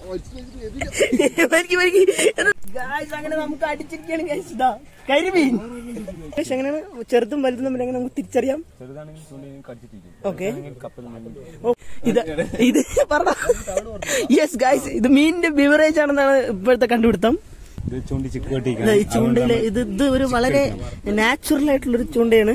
വലിക്ക്, വലിക്ക്. Guys, അങ്ങനെ നമുക്ക് അടിച്ചിരിക്കുകയാണ് guys. ഇതാ, കരിമീൻ Guys, എങ്ങനെയാണ് ചെറുതും വലുതും തമ്മിൽ എങ്ങനെ നമുക്ക് തിരിച്ചറിയാം ചെറുതാണെങ്കിൽ ചൂണ്ടയിൽ കടിച്ചിട്ടിരിക്കും ഓക്കെ കപ്പൽ ഓ, ഇത് ഇത് പറഞ്ഞ യെസ് ഗായ്സ് ഇത് മീനിന്റെ ബിവറേജ് ആണെന്നാണ് ഇപ്പോഴത്തെ കണ്ടുപിടുത്തം ഇത് ചൂണ്ടി ചിക്ക് ഇത് ഈ ചൂണ്ടയില് ഇത് ഇത് ഒരു വളരെ നാച്ചുറൽ ആയിട്ടുള്ള ഒരു ചൂണ്ടയാണ്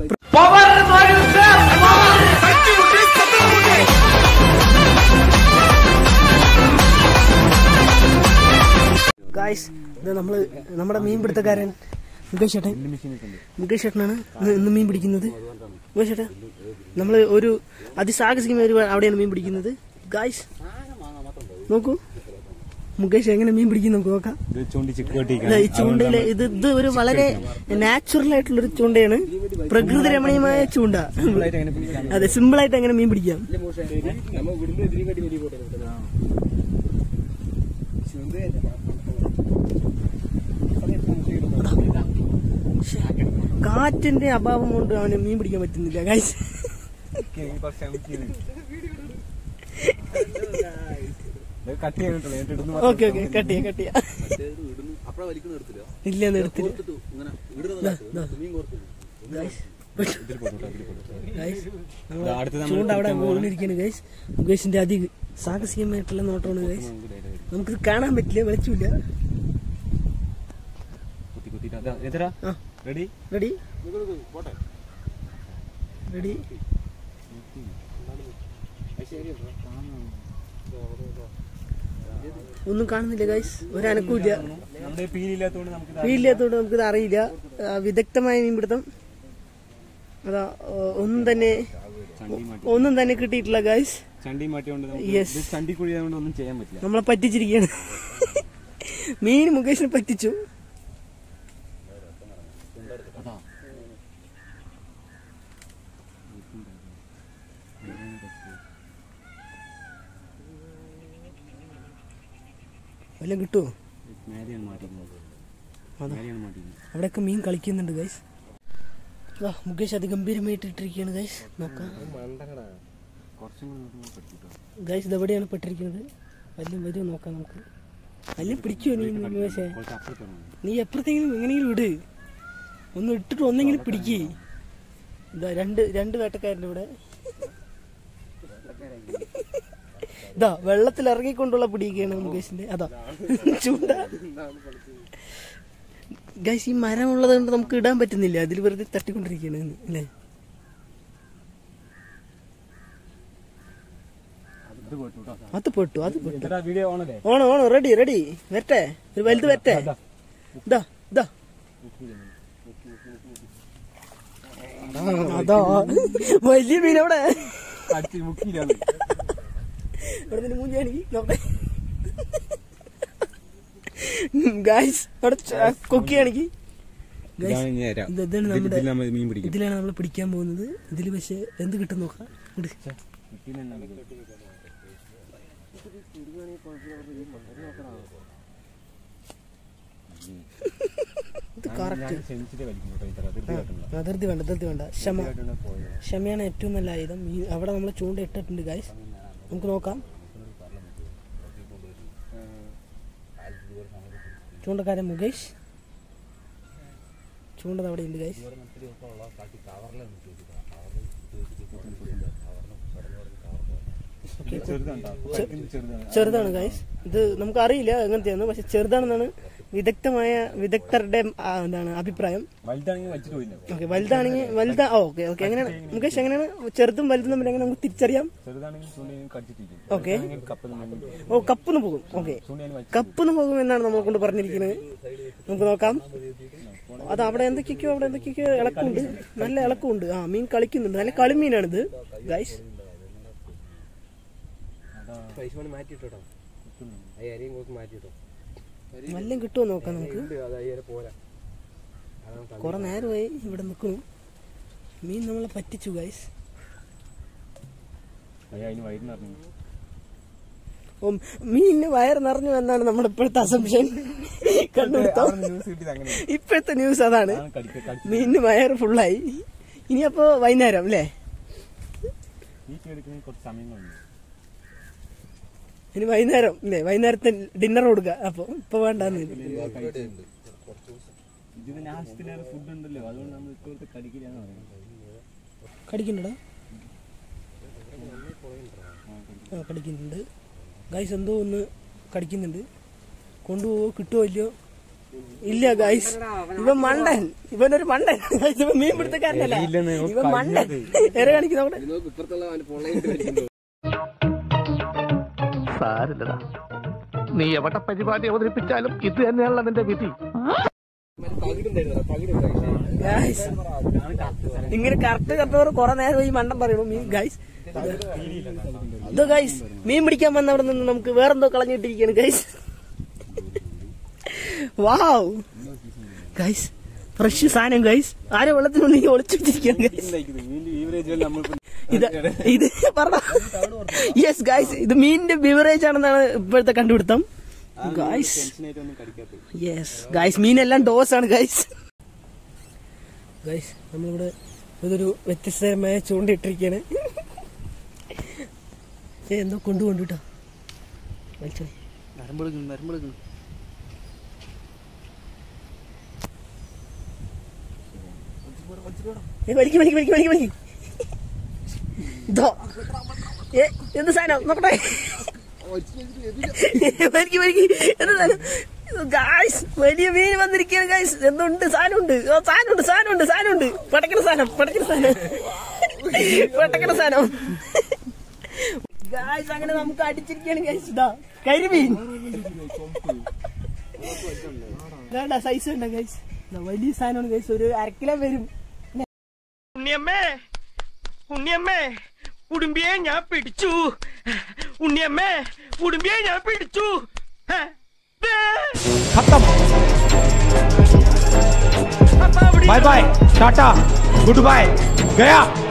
ഗായ്സ് ഇത് നമ്മള് നമ്മുടെ മീൻ പിടുത്തക്കാരൻ മുകേഷ് ചേട്ടൻ മുകേഷ് ചേട്ടനാണ് ഇന്ന് ഇന്ന് മീൻ പിടിക്കുന്നത് മുകേഷ് ചേട്ടൻ നമ്മള് ഒരു അതിസാഹസികമായ ഒരു അവിടെയാണ് മീൻ പിടിക്കുന്നത് ഗായ്സ് നോക്കൂ മുകേഷ് എങ്ങനെ മീൻ പിടിക്കും നമുക്ക് നോക്കാം ഇത് ചൂണ്ടി ചിക്ക് ഇല്ല, ഈ ചൂണ്ടയില് ഇത് ഇത് ഒരു വളരെ നാച്ചുറൽ ആയിട്ടുള്ള ഒരു ചൂണ്ടയാണ് പ്രകൃതി രമണീയമായ ചൂണ്ട അതെ സിമ്പിൾ ആയിട്ട് എങ്ങനെ മീൻ പിടിക്കാം കാറ്റിന്റെ അഭാവം കൊണ്ട് അവന് മീൻ പിടിക്കാൻ പറ്റുന്നില്ല ഗൈസ് കട്ട് ചെയ്യാനിട്ടുള്ളൂ എന്നിട്ട് ഇടുന്നു ഓക്കെ ഓക്കെ കട്ട് ചെയ്യാം കട്ട് ചെയ്യാം ഇല്ല എന്ന് എടുത്തില്ല ദാ, ദാ. Guys, Guys, നമ്മള് അടുത്ത് ചൂണ്ട അവിടെ വീണിരിക്കുന്നു ഗൈസ് മുകേഷിന്റെ അതി സാഹസികമായിട്ടുള്ള നോട്ടമാണ് ഗൈസ് നമുക്കിത് കാണാൻ പറ്റില്ല വെളിച്ചില്ല കുത്തി കുത്തിയിട്ട് അതാ എതിരാ ആ റെഡി റെഡി റെഡി ഒന്നും കാണുന്നില്ല ഗൈസ് ഒരനക്കൂല്ല നമ്മുടെ പീലില്ലാത്തതുകൊണ്ട് നമുക്ക് വീട്ടിലെത്തോണ്ട് നമുക്കിത് അറിയില്ല ആ, വിദഗ്ധമായ മീൻപിടുത്തം അതാ ഓ, ഒന്നും തന്നെ ചണ്ടി മാറ്റി ഒന്നും തന്നെ കിട്ടിയിട്ടില്ല ഗൈസ് ചണ്ടി മാറ്റിയോണ്ട് നമുക്ക് Yes. ഇത് ചണ്ടി കുഴി ആയതുകൊണ്ട് ഒന്നും ചെയ്യാൻ പറ്റില്ല നമ്മളെ പറ്റിച്ചിരിക്കുകയാണ് മീൻ മുകേഷിനെ പറ്റിച്ചു അതാ വല്ലതും കിട്ടുമോ മേലെയാണ് മാറ്റിക്കുന്നത് അതാ മേലെയാണ് മാറ്റിക്കുന്നത് അവിടെയൊക്കെ മീൻ കളിക്കുന്നുണ്ട് ഗൈസ് വാ മുകേഷ് അതിഗംഭീരമായിട്ട് ഇട്ടിരിക്കുകയാണ് ഗൈസ് നോക്കാം കുറച്ചും കൂടി നോക്കുമ്പോൾ പറ്റിട്ടോ ഗൈസ് ഇതെവിടെയാണ് പെട്ടിരിക്കുന്നത് വല്ലതും വരുമോ നോക്കാം നമുക്ക് വല്ലതും പിടിക്കുമോ നീ മുകേഷേ കുറച്ച് അപ്പുറത്താണ് നീ എപ്പോഴത്തെങ്കിലും എങ്ങനെയെങ്കിലും വിട് ഒന്ന് ഇട്ടിട്ട് ഒന്നെങ്കിലും പിടിക്കേ ഇതാ രണ്ട് രണ്ട് വേട്ടക്കാരുണ്ട് ഇവിടെ ഇതാ വെള്ളത്തിൽ ഇറങ്ങിക്കൊണ്ടുള്ള പിടിയൊക്കെയാണ് മുകേഷിന്റെ അതാ ചൂണ്ട ഗൈസ് ഈ മരം ഉള്ളത് കൊണ്ട് നമുക്ക് ഇടാൻ പറ്റുന്നില്ല അതിൽ വെറുതെ തട്ടിക്കൊണ്ടിരിക്കുകയാണ് അല്ലേ ഇത് പോയിട്ടു കേട്ടോ അത് പെട്ടു അത് പെട്ടു എത്ര വീഡിയോ ഓണല്ലേ ഓണോ ഓണോ റെഡി റെഡി വരട്ടെ ഒരു വലുത് വരട്ടെ ഇതാ ഇതാ അതാ വലിയ മീൻ അവിടെ അടിച്ച് മുക്കിയിലാണ് ഇവിടെ നിന്ന് മൂഞ്ചാണെങ്കിൽ നോക്കട്ടെ ഗായ്സ് അവിടെ ച- കൊക്കിയാണെങ്കിൽ ഗായ്സ് ഇതാണ് ഇനി തരാം. ഇത് ഇതാണ് ഇതിൽ- നമ്മുടെ ഇതിൽ നമ്മൾ മീൻ പിടിക്കും ഇതിലാണ് നമ്മൾ പിടിക്കാൻ പോകുന്നത് ഇതിൽ പക്ഷെ എന്ത് കിട്ടും നോക്കാം ഇട്. ഇത് കറക്റ്റ് സെൻസിറ്റീവ് വലിക്കും കേട്ടോ ഇത്ര അതിർത്തി കാട്ടുന്നില്ല. അതിർത്തി വേണ്ട അതിർത്തി വേണ്ട ക്ഷമ കാട്ടുന്ന പോയോ ക്ഷമയാണ് ഏറ്റവും നല്ല ആയുധം ഈ അവിടെ നമ്മൾ ചൂണ്ട ഇട്ടിട്ടുണ്ട് ഗായ്സ് നമുക്ക് നോക്കാം ചൂണ്ടക്കാരൻ മുകേഷ് ചൂണ്ടത് അവിടെ ഉണ്ട് ഗൈസ് ചെറുതുണ്ടോ ചെറുതാണ് ചെറുതാണ് ഗൈസ് ഇത് നമുക്ക് അറിയില്ല എങ്ങനത്തെയാണ് പക്ഷെ ചെറുതാണെന്നാണ് വിദഗ്ധമായ വിദഗ്ധരുടെ ആ, എന്താണ് അഭിപ്രായം വലുതാണെങ്കിൽ വലിച്ചിട്ട് പോയില്ല ഓക്കെ വലുതാണെങ്കിൽ വലുതാ ഓക്കെ ഓക്കെ എങ്ങനെയാണ് മുകേഷ് എങ്ങനെയാണ് ചെറുതും വലുതും തമ്മിൽ എങ്ങനെ നമുക്ക് തിരിച്ചറിയാം ചെറുതാണെങ്കിൽ ചൂണ്ടയിൽ കടിച്ചിട്ടിരിക്കും ഓക്കെ കപ്പൽ ഓ കപ്പിന്ന് പോകും ഓക്കെ ചൂണ്ടയിൽ വലിച്ച് കപ്പിന്ന് പോകും എന്നാണ് നമ്മളെ കൊണ്ട് പറഞ്ഞിരിക്കുന്നത് നമുക്ക് നോക്കാം അത് അവിടെ എന്തൊക്കെയൊക്കെയോ അവിടെ എന്തൊക്കെയൊക്കെയോ ഇളക്കമുണ്ട് നല്ല ഇളക്കമുണ്ട് ആ മീൻ കളിക്കുന്നുണ്ട് നല്ല കളിമീനാണിത് ഗൈസ് പൈസ പണി മാറ്റിട്ടോ അയ്യായിരം കൊടുത്ത് മാറ്റിട്ടോ വല്ലതും കിട്ടുമോ നോക്കാം നമുക്ക് അത് അയ്യായിരം പോരാ കുറെ നേരമായി ഇവിടെ നിൽക്കുന്നു മീൻ നമ്മളെ പറ്റിച്ചു ഗൈസ് അയ്യ അതിന് വയറിനറിഞ്ഞു ഓ മീനിന് വയറ് നിറഞ്ഞു എന്നാണ് നമ്മുടെ ഇപ്പോഴത്തെ അസംഷൻ കണ്ടുപിടുത്തം ന്യൂസ് കിട്ടിയത് അങ്ങനെ ഇപ്പോഴത്തെ ന്യൂസ് അതാണ് കടിക്ക കടിച്ച് മീനിന് വയറ് ഫുള്ളായി ഇനിയപ്പോ വൈകുന്നേരം അല്ലേ ഈ എടുക്കുന്നതിന് കുറച്ച് സമയങ്ങളുണ്ട് ഇനി വൈകുന്നേരം ഇല്ലേ വൈകുന്നേരത്തെ ഡിന്നർ കൊടുക്കുക അപ്പൊ ഇപ്പൊ വേണ്ടെന്ന് ഇതിന് ആവശ്യത്തിലേറെ ഫുഡ് ഉണ്ടല്ലോ അതുകൊണ്ട് നമ്മൾ ഇപ്പോഴത്തെ കടിക്കില്ലാന്ന് പറയുന്നത് കടിക്കണ്ടടാ ആ കടിക്കുന്നുണ്ട് ഗൈസ് എന്തോ ഒന്ന് കടിക്കുന്നുണ്ട് കൊണ്ടുപോവോ കിട്ടുമോ ഇല്ലയോ ഇല്ല ഗൈസ് ഇവൻ മണ്ടൻ ഇവനൊരു മണ്ടൻ Guys, ഇവൻ മീൻ പിടുത്തക്കാരനല്ല ഇവൻ മണ്ടൻ എര കാണിക്കുന്ന അവിടെ നോക്ക് ഇപ്പുറത്തുള്ള അവന് പൊള്ളയിട്ട് വലിച്ചിട്ടുണ്ട് സാരില്ലടാ നീ എവിടെ പരിപാടി അവതരിപ്പിച്ചാലും ഇത് തന്നെയാണല്ലോ നിന്റെ വിധി പകിടുണ്ടായിരുന്നു പകിടുണ്ടായിരുന്നു ഗൈസ് ഇങ്ങനെ കറക്റ്റ് കറക്റ്റ് കുറെ നേരം ഈ മണ്ടൻ പറയണു മീൻ ഗൈസ് ഇത് ഗൈസ് മീൻ പിടിക്കാൻ വന്ന അവിടെ നിന്ന് നമുക്ക് വേറെന്തോ കളഞ്ഞിട്ടിരിക്കാണ് ഗൈസ് വാവ് ഗൈസ് ഫ്രഷ് സാധനം ഗൈസ് ആരോ വെള്ളത്തിനുള്ളിൽ ഒളിച്ചു വെച്ചിരിക്കുകയാണ് ഗൈസ് ഈവറേജ് നമ്മൾ ഇത് ഇത് പറഞ്ഞ യെസ് ഗൈസ് ഇത് മീനിന്റെ ബിവറേജ് ആണെന്നാണ് ഇപ്പോഴത്തെ കണ്ടുപിടുത്തം ഗൈസ് ഒന്നും കടിക്കാത്തത് യെസ് ഗൈസ് മീനെല്ലാം ഡോസ് ആണ് ഗൈസ് ഗൈസ് നമ്മളിവിടെ ഇതൊരു വ്യത്യസ്തമായ ചൂണ്ടിട്ടിരിക്കാണ് ഏ എന്തോ കൊണ്ടുകൊണ്ടു കേട്ടോ വലിച്ചോ ഏ വലിക്ക് വലിക്ക് വലിക്ക് വലിക്ക് വലിക്ക് ഇതോ ഏ എന്ത് സാധനം നോക്കട്ടെ വലിക്ക് വലിക്ക് എന്ത് സാധനം ഗായ്സ് വലിയ മീൻ വന്നിരിക്കുകയാണ് ഗായ്സ് എന്തുണ്ട് സാധനമുണ്ട് ഓ, സാധനമുണ്ട് സാധനമുണ്ട് സാധനമുണ്ട് പടക്കണ സാധനം പടക്കണ സാധനം പടക്കണ സാധനം ഗായ്സ് അങ്ങനെ നമുക്ക് അടിച്ചിരിക്കുകയാണ് ഗായ്സ് ഇതാ കരിമീൻ വേണ്ട സൈസ് ഉണ്ട് ഗൈസ് വലിയ സാധനമാണ് ഗൈസ് ഒരു അരക്കിലോ വരും ഉണ്ണിയമ്മേ ഉണ്ണിയമ്മേ ഉടുമ്പിയെ ഞാൻ പിടിച്ചു ഉണ്ണിയമ്മേ ഉടുമ്പിയെ ഞാൻ പിടിച്ചു ഹ, ദേ. Bye bye tata goodbye गया